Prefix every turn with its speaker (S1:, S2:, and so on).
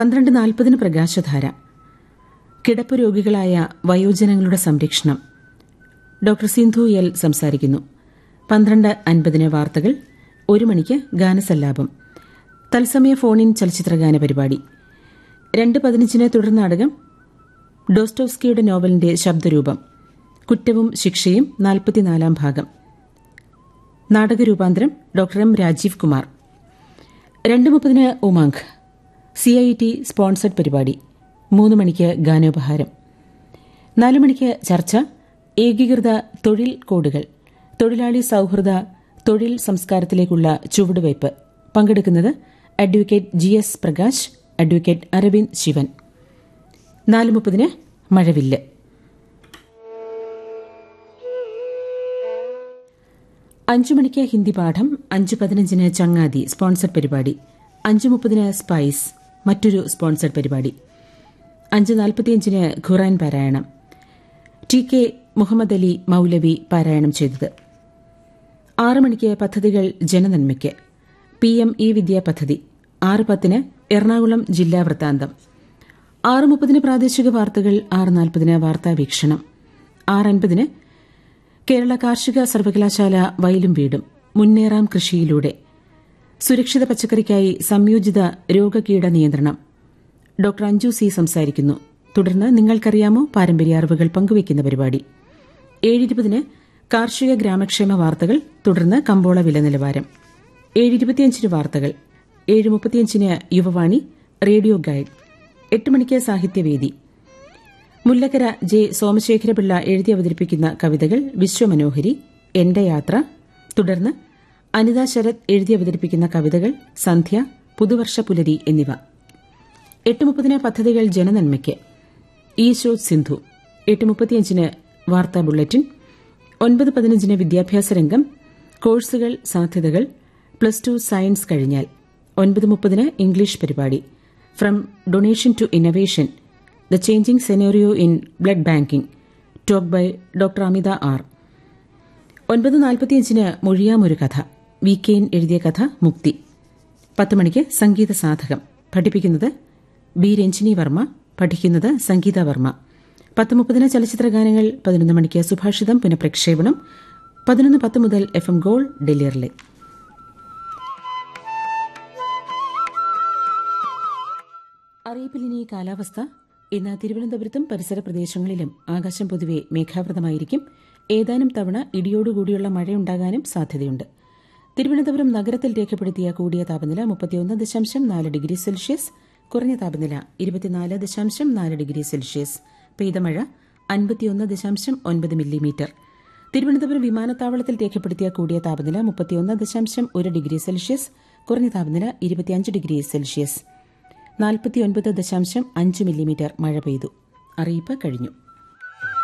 S1: പന്ത്രണ്ട് നാൽപ്പതിന് പ്രകാശധാര കിടപ്പ് രോഗികളായ വയോജനങ്ങളുടെ സംരക്ഷണം ഡോക്ടർ സിന്ധു എൽ സംസാരിക്കുന്നു പന്ത്രണ്ട് അൻപതിന് വാർത്തകൾ ഒരു മണിക്ക് ഗാനസല്ലാപം തത്സമയ ഫോണിൻ ചലച്ചിത്രഗാന പരിപാടി രണ്ട് പതിനഞ്ചിന് തുടർ നാടകം ഡോസ്റ്റോവ്സ്കിയുടെ നോവലിന്റെ ശബ്ദരൂപം കുറ്റവും ശിക്ഷയും നാൽപ്പത്തിനാലാം ഭാഗം നാടകരൂപാന്തരം ഡോക്ടർ എം രാജീവ് കുമാർ രണ്ട് മുപ്പതിന് Umang C I T sponsored പരിപാടി മൂന്ന് മണിക്ക് ഗാനോപഹാരം നാല് മണിക്ക് ചർച്ച ഏകീകൃത തൊഴിൽ കോഡുകൾ തൊഴിലാളി സൌഹൃദ തൊഴിൽ സംസ്കാരത്തിലേക്കുള്ള ചുവടുവയ്പ് പങ്കെടുക്കുന്നത് advocate G S Prakash advocate Aravind Sivan നാല് മുപ്പതിന് മഴവില്ല് അഞ്ചു മണിക്ക് ഹിന്ദി പാഠം അഞ്ച് പതിനഞ്ചിന് ചങ്ങാതി സ്പോൺസർഡ് പരിപാടി അഞ്ച് മുപ്പതിന് സ്പൈസ് മറ്റൊരു സ്പോൺസർഡ് പരിപാടി അഞ്ച് നാൽപ്പത്തിയഞ്ചിന് ഖുറാൻ പാരായണം ടി കെ മുഹമ്മദ് അലി മൌലവി പാരായണം ചെയ്തത് ആറ് മണിക്ക് പദ്ധതികൾ ജനനന്മയ്ക്ക് പി എം ഇ വിദ്യാ പദ്ധതി ആറ് പത്തിന് എറണാകുളം ജില്ലാ വൃത്താന്തം ആറ് മുപ്പതിന് പ്രാദേശിക വാർത്തകൾ ആറ് നാൽപ്പതിന് വാർത്താവീക്ഷണം ആറ് അൻപതിന് കേരള കാർഷിക സർവകലാശാല വയലും വീടും മുന്നേറാം കൃഷിയിലൂടെ സുരക്ഷിത പച്ചക്കറിക്കായി സംയോജിത രോഗകീട നിയന്ത്രണം ഡോക്ടർ അഞ്ജു സി സംസാരിക്കുന്നു തുടർന്ന് നിങ്ങൾക്കറിയാമോ പാരമ്പര്യ അറിവുകൾ പങ്കുവയ്ക്കുന്ന പരിപാടി ഏഴിരുപതിന് കാർഷിക ഗ്രാമക്ഷേമ വാർത്തകൾ തുടർന്ന് കമ്പോള വില നിലവാരം ഏഴിരുപത്തിയഞ്ചിന് വാർത്തകൾ ഏഴ് മുപ്പത്തിയഞ്ചിന് യുവവാണി റേഡിയോ ഗൈഡ് എട്ട് മണിക്ക് സാഹിത്യവേദി മുല്ലക്കര ജെ സോമശേഖരപിള്ള എഴുതി അവതരിപ്പിക്കുന്ന കവിതകൾ വിശ്വമനോഹരി എന്റെ യാത്ര തുടർന്ന് അനിത ശരത് എഴുതി അവതരിപ്പിക്കുന്ന കവിതകൾ സന്ധ്യ പുതുവർഷ പുലരി എന്നിവ എട്ട് മുപ്പതിന് പദ്ധതികൾ ജനനന്മയ്ക്ക് ഈശോ സിന്ധു എട്ട് മുപ്പത്തിയഞ്ചിന് വാർത്താ ബുള്ളറ്റിൻ ഒൻപത് പതിനഞ്ചിന് വിദ്യാഭ്യാസ രംഗം കോഴ്സുകൾ സാധ്യതകൾ പ്ലസ് ടു സയൻസ് കഴിഞ്ഞാൽ ഒൻപത് മുപ്പതിന് ഇംഗ്ലീഷ് പരിപാടി from donation to innovation the changing scenario in blood banking talk by doctor Amitha R ഒൻപത് നാൽപ്പത്തിയഞ്ചിന് മൊഴിയാമൊരു കഥ വി കെയിൻ എഴുതിയ കഥ മുക്തി പത്ത് മണിക്ക് സംഗീത സാധകം പഠിപ്പിക്കുന്നത് ബി രഞ്ജിനി വർമ്മ പഠിക്കുന്നത് സംഗീത വർമ്മ പത്ത് മുപ്പതിന് ചലച്ചിത്ര ഗാനങ്ങൾ പതിനൊന്ന് മണിക്ക് സുഭാഷിതം പുനഃപ്രക്ഷേപണം പതിനൊന്ന് പത്ത് മുതൽ എഫ് എം ഗോൾ ഡെലിയറിലെ അറിയിപ്പിലിനി കാലാവസ്ഥ ഇന്ന് തിരുവനന്തപുരത്തും പരിസര പ്രദേശങ്ങളിലും ആകാശം പൊതുവെ മേഘാവൃതമായിരിക്കും ഏതാനും തവണ ഇടിയോടുകൂടിയുള്ള മഴയുണ്ടാകാനും സാധ്യതയുണ്ട് തിരുവനന്തപുരം നഗരത്തിൽ രേഖപ്പെടുത്തിയ കൂടിയ താപനില മുപ്പത്തിയൊന്ന് ദശാംശം നാല് ഡിഗ്രി സെൽഷ്യസ് കുറഞ്ഞ താപനില ഇരുപത്തിനാല് ദശാംശം നാല് ഡിഗ്രി സെൽഷ്യസ് പെയ്ത മഴ അൻപത്തിയൊന്ന് ദശാംശം ഒൻപത് മില്ലിമീറ്റർ തിരുവനന്തപുരം വിമാനത്താവളത്തിൽ രേഖപ്പെടുത്തിയ കൂടിയ താപനില മുപ്പത്തിയൊന്ന് ദശാംശം ഒരു ഡിഗ്രി സെൽഷ്യസ് കുറഞ്ഞ താപനില ഇരുപത്തിയഞ്ച് ഡിഗ്രി സെൽഷ്യസ് നാൽപ്പത്തിയൊൻപത് ദശാംശം അഞ്ച് മില്ലിമീറ്റർ മഴ പെയ്തു അറിയിപ്പ് കഴിഞ്ഞു